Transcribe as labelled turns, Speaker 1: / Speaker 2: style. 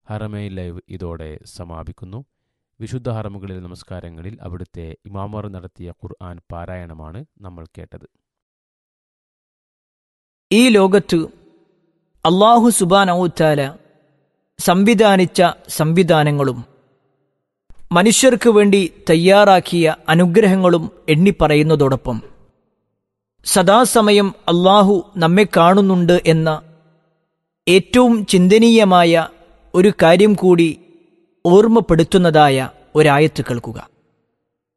Speaker 1: Haramain live ഇതോടെ സമാപിക്കുന്നു വിശുദ്ധ ഹറമുകളിലെ നമസ്കാരങ്ങളിൽ അവിടുത്തെ ഇമാമർ നടത്തിയ ഖുർആൻ പാരായണമാണ് നമ്മൾ കേട്ടത്
Speaker 2: ഈ ലോകത്ത് അള്ളാഹു സുബാനൌത്താല സംവിധാനിച്ച സംവിധാനങ്ങളും മനുഷ്യർക്ക് വേണ്ടി തയ്യാറാക്കിയ അനുഗ്രഹങ്ങളും എണ്ണിപ്പറയുന്നതോടൊപ്പം സദാസമയം അള്ളാഹു നമ്മെ കാണുന്നുണ്ട് എന്ന ഏറ്റവും ചിന്തനീയമായ ഒരു കാര്യം കൂടി ഓർമ്മപ്പെടുത്തുന്നതായ ഒരായത്ത് കേൾക്കുക